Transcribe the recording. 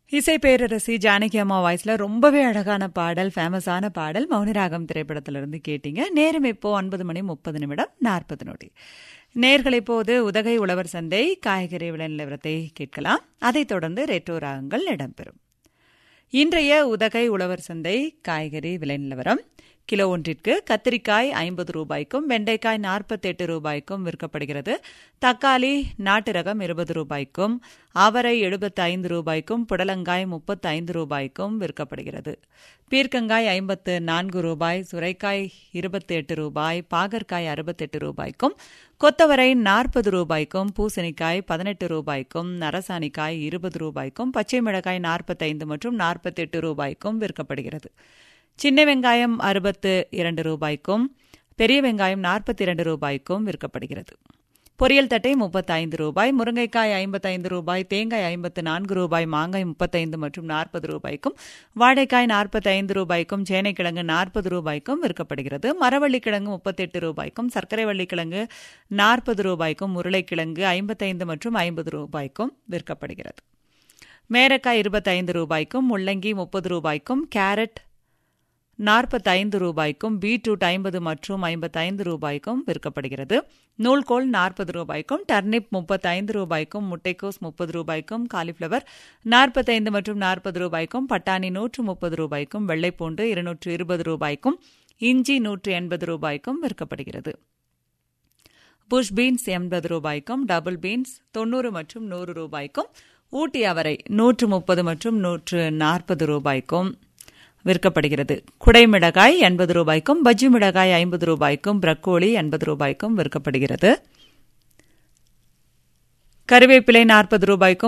இசை பேரரசி ஜானகி அம்மா வாய்ஸ்ல ரொம்பவே அழகான பாடல் ஃபேமஸான பாடல் மௌனராகம் திரைப்படத்திலிருந்து கேட்டீங்க நேரம் இப்போ ஒன்பது மணி முப்பது நிமிடம் நாற்பது நொடி நேர்கள் இப்போது உதகை உழவர் சந்தை காய்கறி விலை நிலவரத்தை கேட்கலாம் அதைத் தொடர்ந்து ரெட்டோ ராகங்கள் இடம்பெறும் இன்றைய உதகை உழவர் சந்தை காய்கறி விலை நிலவரம் கிலோ ஒன்றிற்கு கத்திரிக்காய் ஐம்பது ரூபாய்க்கும் வெண்டைக்காய் நாற்பத்தெட்டு ரூபாய்க்கும் விற்கப்படுகிறது தக்காளி நாட்டு ரகம் இருபது ரூபாய்க்கும் அவரை எழுபத்தி ஐந்து ரூபாய்க்கும் புடலங்காய் முப்பத்தி ஐந்து ரூபாய்க்கும் விற்கப்படுகிறது பீர்க்கங்காய் ஐம்பத்து நான்கு ரூபாய் சுரைக்காய் இருபத்தி எட்டு ரூபாய் பாகற்காய் அறுபத்தெட்டு ரூபாய்க்கும் கொத்தவரை நாற்பது ரூபாய்க்கும் பூசணிக்காய் பதினெட்டு ரூபாய்க்கும் நரசாணிக்காய் இருபது ரூபாய்க்கும் பச்சை மிளகாய் நாற்பத்தைந்து மற்றும் நாற்பத்தெட்டு ரூபாய்க்கும் விற்கப்படுகிறது சின்ன வெங்காயம் அறுபத்து இரண்டு ரூபாய்க்கும் பெரிய வெங்காயம் நாற்பத்தி இரண்டு ரூபாய்க்கும் விற்கப்படுகிறது பொரியல் தட்டை முப்பத்தைந்து ரூபாய் முருங்கைக்காய் ஐம்பத்தைந்து ரூபாய் தேங்காய் ஐம்பத்து நான்கு ரூபாய் மாங்காய் முப்பத்தைந்து மற்றும் நாற்பது ரூபாய்க்கும் வாழைக்காய் நாற்பத்தைந்து ரூபாய்க்கும் சேனைக்கிழங்கு நாற்பது ரூபாய்க்கும் விற்கப்படுகிறது மரவள்ளிக்கிழங்கு முப்பத்தெட்டு ரூபாய்க்கும் சர்க்கரை வள்ளிக்கிழங்கு நாற்பது ரூபாய்க்கும் உருளைக்கிழங்கு ஐம்பத்தைந்து மற்றும் ஐம்பது ரூபாய்க்கும் விற்கப்படுகிறது மேரக்காய் இருபத்தைந்து ரூபாய்க்கும் முள்ளங்கி முப்பது ரூபாய்க்கும் கேரட் நாற்பத்தைந்து ரூபாய்க்கும் பீட்ரூட் ஐம்பது மற்றும் ஐம்பத்தைந்து ரூபாய்க்கும் விற்கப்படுகிறது நூல்கோல் நாற்பது ரூபாய்க்கும் டர்னிப் முப்பத்தைந்து ரூபாய்க்கும் முட்டைக்கோஸ் முப்பது ரூபாய்க்கும் காலிஃப்ளவர் நாற்பத்தைந்து மற்றும் நாற்பது ரூபாய்க்கும் பட்டாணி நூற்று முப்பது ரூபாய்க்கும் வெள்ளைப்பூண்டு இருநூற்று இருபது ரூபாய்க்கும் இஞ்சி நூற்று எண்பது ரூபாய்க்கும் விற்கப்படுகிறது புஷ் பீன்ஸ் எண்பது ரூபாய்க்கும் டபுள் பீன்ஸ் தொண்ணூறு மற்றும் நூறு ரூபாய்க்கும் ஊட்டி அவரை நூற்று முப்பது மற்றும் நூற்று நாற்பது ரூபாய்க்கும் விற்கப்படுகிறது குடைமிளகாய் எண்பது ரூபாய்க்கும் பஜ்ஜி மிளகாய் ஐம்பது ரூபாய்க்கும் பிரக்கோலி எண்பது ரூபாய்க்கும் விற்கப்படுகிறது கருவேப்பிலை நாற்பது ரூபாய்க்கும்